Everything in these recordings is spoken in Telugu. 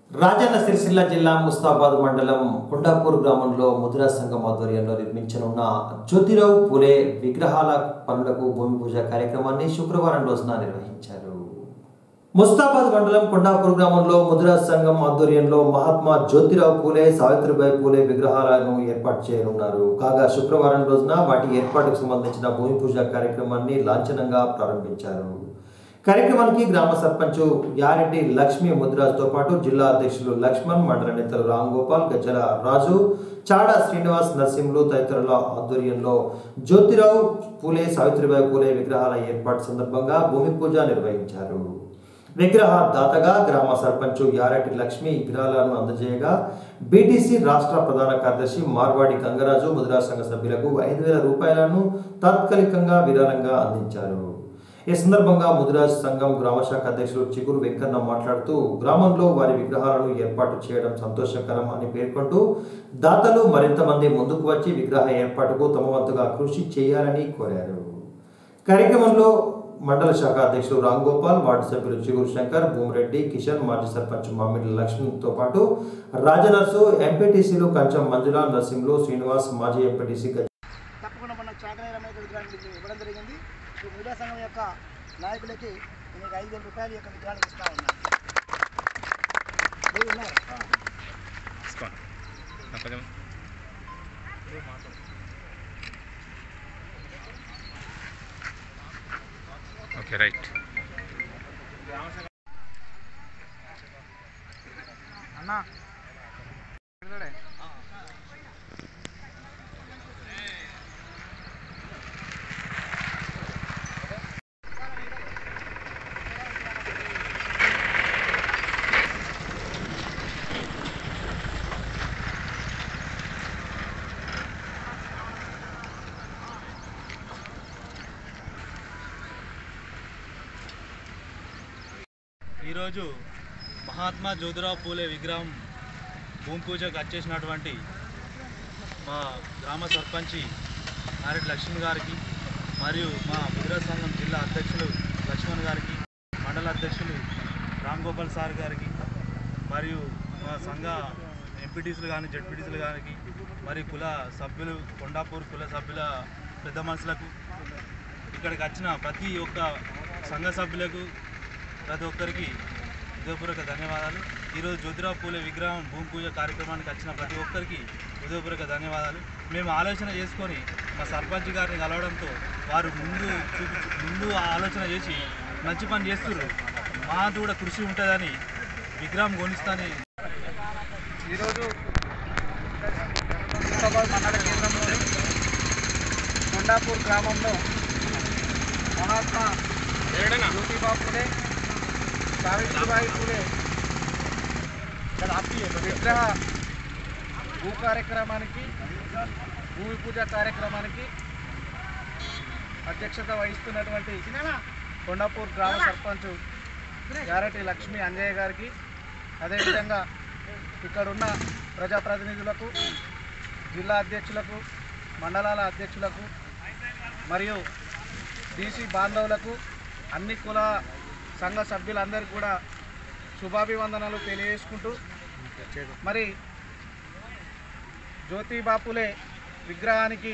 రాజన్న సిరిసిల్ల జిల్లా ముస్తాబాద్ మండలం కొండాపూర్ గ్రామంలో ముద్రా సంఘం ఆధ్వర్యంలో నిర్మించనున్న జ్యోతిరావు పూలే విగ్రహాల పనులకు భూమి పూజ కార్యక్రమాన్ని శుక్రవారం రోజున నిర్వహించారు ముస్తాబాద్ మండలం కొండాపూర్ గ్రామంలో ముద్రా సంఘం ఆధ్వర్యంలో మహాత్మా జ్యోతిరావు పూలే సావిత్రిబాయి పూలే విగ్రహాలను ఏర్పాటు చేయనున్నారు కాగా శుక్రవారం రోజున వాటి ఏర్పాటుకు సంబంధించిన భూమి పూజ కార్యక్రమాన్ని లాంఛనంగా ప్రారంభించారు కార్యక్రమానికి గ్రామ సర్పంచ్ యారెడ్డి లక్ష్మీ ముద్రాజ్తో పాటు జిల్లా అధ్యక్షులు లక్ష్మణ్ మండల నేతలు రామ్ గోపాల్ గజ్జల రాజు చాడా శ్రీనివాస్ నరసింహులు తదితరుల ఆధ్వర్యంలో జ్యోతిరావు పూలే సావిత్రిబాయి పూలే విగ్రహాల ఏర్పాటు సందర్భంగా భూమి పూజ నిర్వహించారు విగ్రహ దాతగా గ్రామ సర్పంచ్ యారెడ్డి లక్ష్మి విగ్రహాలను అందజేయగా బీటీసీ రాష్ట్ర ప్రధాన కార్యదర్శి మార్వాడి గంగరాజు ముద్రా సంఘ సభ్యులకు ఐదు వేల రూపాయలను తాత్కాలికంగా విరాళంగా అందించారు ఈ సందర్భంగా ముదిరాజ్ సంఘం గ్రామ శాఖ అధ్యక్షులు చిగురు వెంకన్న మాట్లాడుతూ గ్రామంలో వారి విగ్రహాలను ఏర్పాటు చేయడం సంతోషకరం అని పేర్కొంటూ దాతలు మరింత మంది ముందుకు వచ్చి విగ్రహ ఏర్పాటుకు తమ వంతుగా కృషి చేయాలని కోరారు కార్యక్రమంలో మండల శాఖ అధ్యక్షులు రామ్ గోపాల్ వార్డు సభ్యులు చిగురు శంకర్ భూమిరెడ్డి కిషన్ మాజీ సర్పంచ్ మామిడి లక్ష్మణ్తో పాటు రాజనర్సు ఎంపీటీసీలు కంచం మంజుల నరసింహులు శ్రీనివాస్ మాజీ ఎంపీటీసీ తప్పకుండా మన చాకరీ రమేష్ విగ్రహానికి ఇవ్వడం జరిగింది ఈ మీడియా సంఘం యొక్క నాయకులకి నేను ఐదు వేల రూపాయల యొక్క విగ్రహాన్ని ఇస్తా ఉన్నాను మీరు ఉన్నారా? ఓకే రైట్ అన్నా ఈరోజు మహాత్మా జ్యోతిరావు పూలే విగ్రహం భూమి పూజకు వచ్చేసినటువంటి మా గ్రామ సర్పంచి నారెడ్డి లక్ష్మణ్ గారికి మరియు మా ముద్రా సంఘం జిల్లా అధ్యక్షులు లక్ష్మణ్ గారికి మండల అధ్యక్షులు రామ్ గోపాల్ సార్ గారికి మరియు మా సంఘ ఎంపీటీసీలు కానీ జడ్పీటీసీలు గారికి మరి కుల సభ్యులు కొండాపూర్ కుల సభ్యుల పెద్ద మనుషులకు ఇక్కడికి వచ్చిన ప్రతి ఒక్క సంఘ సభ్యులకు ప్రతి ఒక్కరికి హృదయపూర్వక ధన్యవాదాలు ఈరోజు జ్యోతిరావు పూలే విగ్రహం భూమి పూజ కార్యక్రమానికి వచ్చిన ప్రతి ఒక్కరికి హృదయపూర్వక ధన్యవాదాలు మేము ఆలోచన చేసుకొని మా సర్పంచ్ గారిని కలవడంతో వారు ముందు చూపి ముందు ఆలోచన చేసి మంచి పని చేస్తున్నారు మా కూడా కృషి ఉంటుందని విగ్రహం కొనిస్తాని ఈరోజు హైదరాబాద్ మండల కేంద్రంలోని కొండాపూర్ గ్రామంలో మహాత్మా జ్యోతిబా పూలే సావిత్రిబాయి పూలే విగ్రహ భూ కార్యక్రమానికి భూమి పూజ కార్యక్రమానికి అధ్యక్షత వహిస్తున్నటువంటి కొండాపూర్ గ్రామ సర్పంచ్ యారటి లక్ష్మీ అంజయ్య గారికి అదేవిధంగా ఇక్కడున్న ప్రజాప్రతినిధులకు జిల్లా అధ్యక్షులకు మండలాల అధ్యక్షులకు మరియు బీసీ బాంధవులకు అన్ని కుల సంఘ సభ్యులందరికీ కూడా శుభాభివందనాలు తెలియజేసుకుంటూ మరి జ్యోతి బాపులే విగ్రహానికి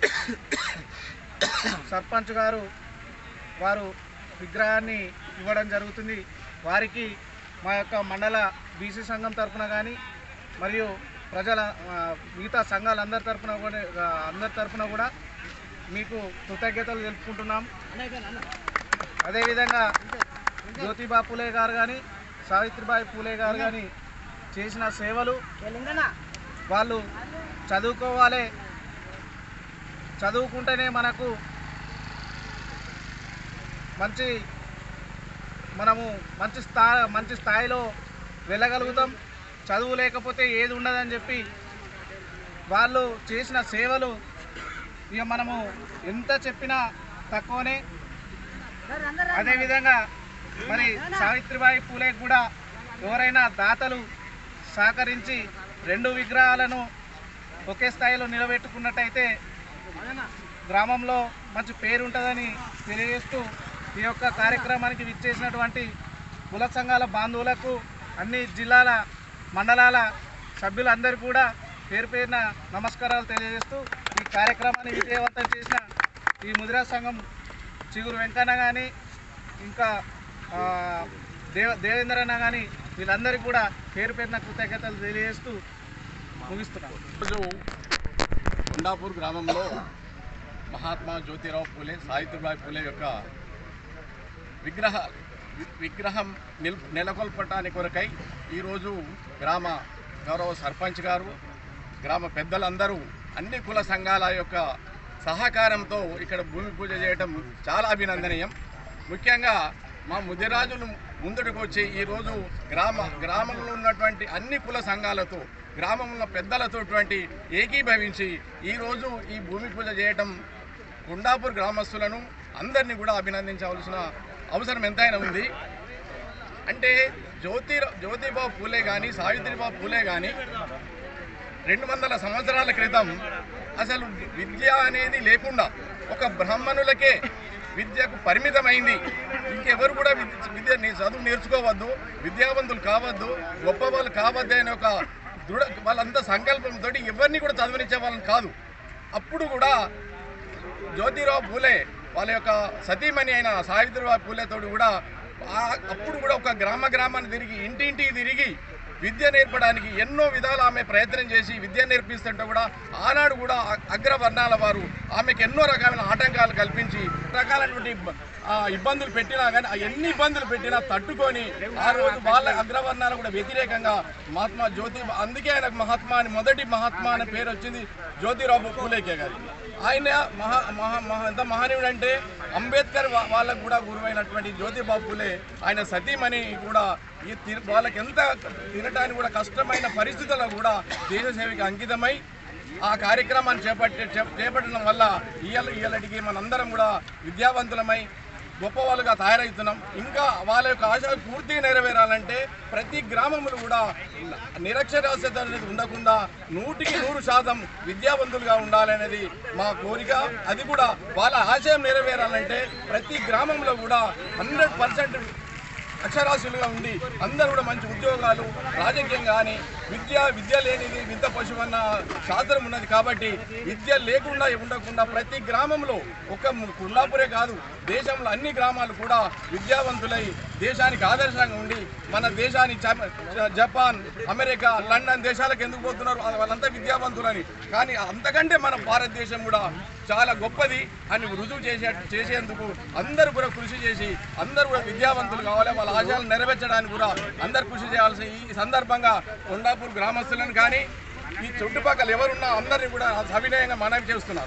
సర్పంచ్ గారు వారు విగ్రహాన్ని ఇవ్వడం జరుగుతుంది వారికి మా యొక్క మండల బీసీ సంఘం తరఫున కానీ మరియు ప్రజల ఆ, మిగతా సంఘాలందరి తరఫున కూడా ఆ, అందరి తరఫున కూడా మీకు కృతజ్ఞతలు తెలుపుకుంటున్నాం అదేవిధంగా జ్యోతిబా పూలే గారు కానీ సావిత్రిబాయి పూలే గారు కానీ చేసిన సేవలు వాళ్ళు చదువుకోవాలి చదువుకుంటేనే మనకు మంచి మనము మంచి స్థా మంచి స్థాయిలో వెళ్ళగలుగుతాం చదువు లేకపోతే ఏది ఉండదని చెప్పి వాళ్ళు చేసిన సేవలు ఇక మనము ఎంత చెప్పినా తక్కువనే అదేవిధంగా మరి సావిత్రిబాయి పూలే కూడా ఎవరైనా దాతలు సహకరించి రెండు విగ్రహాలను ఒకే స్థాయిలో నిలబెట్టుకున్నట్టయితే గ్రామంలో మంచి పేరు ఉంటుందని తెలియజేస్తూ ఈ యొక్క కార్యక్రమానికి విచ్చేసినటువంటి కుల సంఘాల బాంధవులకు అన్ని జిల్లాల మండలాల సభ్యులందరూ కూడా పేరు పేరున నమస్కారాలు తెలియజేస్తూ ఈ కార్యక్రమాన్ని విజయవంతం చేసిన ఈ ముదిరా సంఘం చిగురు వెంకన్న కానీ ఇంకా ఆ, దేవ దేవేంద్ర అన్న కానీ వీళ్ళందరికీ కూడా పేరు పేరున కృతజ్ఞతలు తెలియజేస్తూ ముగిస్తున్నాను ఈరోజు కొండాపూర్ గ్రామంలో మహాత్మా జ్యోతిరావు పూలే సావిత్రిబాయి పూలే యొక్క విగ్రహ వి- విగ్రహం నిల్ నెలకొల్పటానికి కొరకై ఈరోజు గ్రామ గౌరవ సర్పంచ్ గారు గ్రామ పెద్దలందరూ అన్ని కుల సంఘాల యొక్క సహకారంతో ఇక్కడ భూమి పూజ చేయటం చాలా అభినందనీయం ముఖ్యంగా మా ముదిరాజులు ముందుకు వచ్చి ఈరోజు గ్రామ గ్రామంలో ఉన్నటువంటి అన్ని కుల సంఘాలతో గ్రామంలో పెద్దలతోటువంటి ఏకీభవించి ఈరోజు ఈ భూమి పూజ చేయటం కొండాపూర్ గ్రామస్తులను అందరినీ కూడా అభినందించవలసిన అవసరం ఎంతైనా ఉంది అంటే జ్యోతి జ్యోతిబాబు పూలే కానీ సావిత్రిబాబు పూలే కానీ రెండు వందల సంవత్సరాల క్రితం అసలు విద్య అనేది లేకుండా ఒక బ్రాహ్మణులకే విద్యకు పరిమితమైంది ఇంకెవరు కూడా విద్య విద్య నీ చదువు నేర్చుకోవద్దు విద్యావంతులు కావద్దు గొప్ప వాళ్ళు కావద్దు అనే ఒక దృఢ వాళ్ళంతా సంకల్పంతో ఎవరిని కూడా చదువునిచ్చే వాళ్ళని కాదు అప్పుడు కూడా జ్యోతిరావు పూలే వాళ్ళ యొక్క సతీమణి అయిన సావిత్రిబాయి పూలేతోడు కూడా ఆ- అప్పుడు కూడా ఒక గ్రామ గ్రామాన్ని తిరిగి ఇంటింటికి తిరిగి విద్య నేర్పడానికి ఎన్నో విధాలు ఆమె ప్రయత్నం చేసి విద్య నేర్పిస్తుంటే కూడా ఆనాడు కూడా అ- అగ్రవర్ణాల వారు ఆమెకు ఎన్నో రకమైన ఆటంకాలు కల్పించి రకాలైనటువంటి ఇబ్బ- ఆ ఇబ్బందులు పెట్టినా కానీ ఆ ఎన్ని ఇబ్బందులు పెట్టినా తట్టుకొని ఆ రోజు వాళ్ళ అగ్రవర్ణాలు కూడా వ్యతిరేకంగా మహాత్మా జ్యోతి అందుకే ఆయనకు మహాత్మా అని మొదటి మహాత్మా అనే పేరు వచ్చింది జ్యోతిరావు పూలేకే గారి ఆయన మహా మహా మహా ఎంత మహనీయుడు అంటే అంబేద్కర్ వా- వాళ్ళకు కూడా గురువైనటువంటి జ్యోతిబాబు పూలే ఆయన సతీమణి కూడా ఈ తి- వాళ్ళకి ఎంత తినడానికి కూడా కష్టమైన పరిస్థితుల్లో కూడా దేశ సేవకి అంకితమై ఆ కార్యక్రమాన్ని చేపట్టి చే- చేపట్టడం వల్ల ఇయ్యాల ఇయ్యాలటికి మనందరం కూడా విద్యావంతులమై గొప్పవాళ్ళుగా తయారవుతున్నాం ఇంకా వాళ్ళ యొక్క ఆశలు పూర్తిగా నెరవేరాలంటే ప్రతి గ్రామంలో కూడా నిరక్షరాస్యత అనేది ఉండకుండా నూటికి నూరు శాతం విద్యావంతులుగా ఉండాలనేది మా కోరిక అది కూడా వాళ్ళ ఆశయం నెరవేరాలంటే ప్రతి గ్రామంలో కూడా హండ్రెడ్ పర్సెంట్ అక్షరాస్యులుగా ఉండి అందరూ కూడా మంచి ఉద్యోగాలు రాజకీయం కానీ విద్య విద్య లేనిది వింత పశువు అన్న శాస్త్రం ఉన్నది కాబట్టి విద్య లేకుండా ఉండకుండా ప్రతి గ్రామంలో ఒక కుల్లాపురే కాదు దేశంలో అన్ని గ్రామాలు కూడా విద్యావంతులై దేశానికి ఆదర్శంగా ఉండి మన దేశాన్ని జప- జపాన్ అమెరికా లండన్ దేశాలకు ఎందుకు పోతున్నారు వాళ్ళంతా విద్యావంతులని కానీ అంతకంటే మన భారతదేశం కూడా చాలా గొప్పది అని రుజువు చేసే చేసేందుకు అందరూ కూడా కృషి చేసి అందరూ కూడా విద్యావంతులు కావాలి వాళ్ళ ఆశయాలు నెరవేర్చడానికి కూడా అందరు కృషి చేయాల్సి ఈ సందర్భంగా కొండాపూర్ గ్రామస్తులను కానీ ఈ చుట్టుపక్కల ఎవరున్నా అందరినీ కూడా సవినయంగా మనవి చేస్తున్నారు